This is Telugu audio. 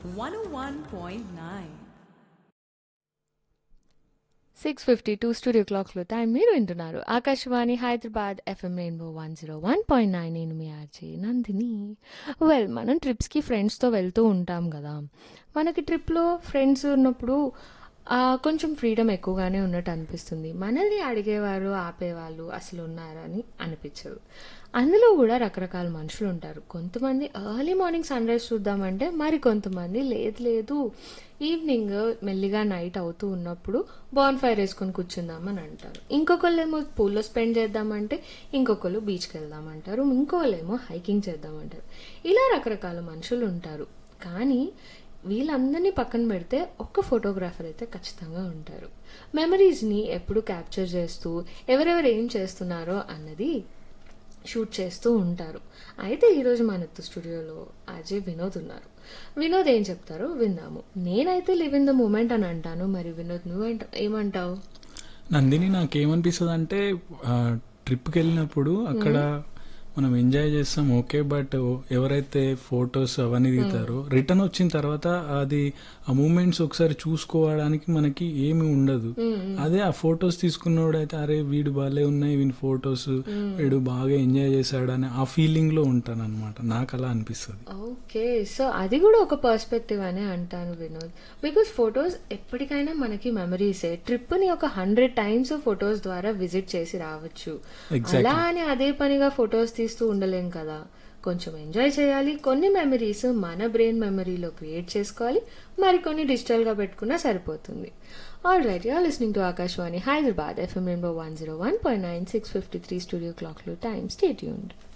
101.9. సిక్స్ ఫిఫ్టీ టూ స్టూడియో క్లాక్లో టైం మీరు వింటున్నారు Akashvani Hyderabad FM rainbow one zero one point nine నేను మీ ఆర్జీ నందిని వెల్ మనం ట్రిప్స్కి ఫ్రెండ్స్తో వెళ్తూ ఉంటాం కదా మనకి ట్రిప్లో ఫ్రెండ్స్ ఉన్నప్పుడు ఆ, కొంచెం ఫ్రీడమ్ ఎక్కువగానే ఉన్నట్టు అనిపిస్తుంది మనల్ని అడిగేవారు ఆపేవాళ్ళు అసలు ఉన్నారని అనిపించదు అందులో కూడా రకరకాల మనుషులు ఉంటారు కొంతమంది ఎర్లీ మార్నింగ్ సన్ రైజ్ చూద్దామంటే మరి కొంతమంది లేదు లేదు ఈవినింగ్ మెల్లిగా నైట్ అవుతూ ఉన్నప్పుడు బాన్ ఫైర్ వేసుకొని కూర్చుందామని అంటారు ఇంకొకళ్ళు ఏమో పూల్లో స్పెండ్ చేద్దామంటే ఇంకొకళ్ళు బీచ్కి వెళ్దామంటారు ఇంకోళ్ళు ఏమో హైకింగ్ చేద్దామంటారు ఇలా రకరకాల మనుషులు ఉంటారు కానీ వీళ్ళందరినీ పక్కన పెడితే ఒక్క ఫోటోగ్రాఫర్ అయితే ఖచ్చితంగా ఉంటారు మెమరీస్ని ఎప్పుడు క్యాప్చర్ చేస్తూ ఎవరెవరు ఏం చేస్తున్నారో అన్నది షూట్ చేస్తూ ఉంటారు అయితే ఈరోజు మనతో స్టూడియోలో అజయ్ వినోద్ ఉన్నారు వినోద్ ఏం చెప్తారో విందాము నేనైతే లివ్ ఇన్ ద మూమెంట్ అని అంటాను మరి వినోద్ నువ్వేంట ఏమంటావు నందిని నాకేమనిపిస్తుంది అంటే ట్రిప్కి వెళ్ళినప్పుడు అక్కడ మనం ఎంజాయ్ చేస్తాం ఓకే బట్ ఎవరైతే ఫొటోస్ అవన్నీ దిగుతారో రిటర్న్ వచ్చిన తర్వాత అది ఆ మూమెంట్స్ ఒకసారి చూసుకోవడానికి మనకి ఏమి ఉండదు అదే ఆ ఫొటోస్ తీసుకున్నోడైతే అరే వీడు బాగాలే ఉన్నాయి వీని ఫొటోస్ వీడు బాగా ఎంజాయ్ చేశాడని ఆ ఫీలింగ్ లో ఉంటాను అనమాట నాకు అలా అనిపిస్తుంది ఓకే సో అది కూడా ఒక పర్స్పెక్టివ్ అనే అంటాను వినోద్ బికాస్ ఫొటోస్ ఎప్పటికైనా మనకి మెమరీసే ట్రిప్ ని ఒక హండ్రెడ్ టైమ్స్ ఫొటోస్ ద్వారా విజిట్ చేసి రావచ్చు Exactly. అలా అని అదే పనిగా ఫొటోస్ తీస్తూ ఉండలేం కదా కొంచెం ఎంజాయ్ చేయాలి కొన్ని మెమరీస్ మన బ్రెయిన్ మెమరీలో క్రియేట్ చేసుకోవాలి మరికొన్ని డిజిటల్ గా పెట్టుకున్నా సరిపోతుంది all right you're listening to Akashvani Hyderabad FM rainbow one zero one point nine six fifty three studio clock లో టైమ్ స్టేట్ యూన్డ్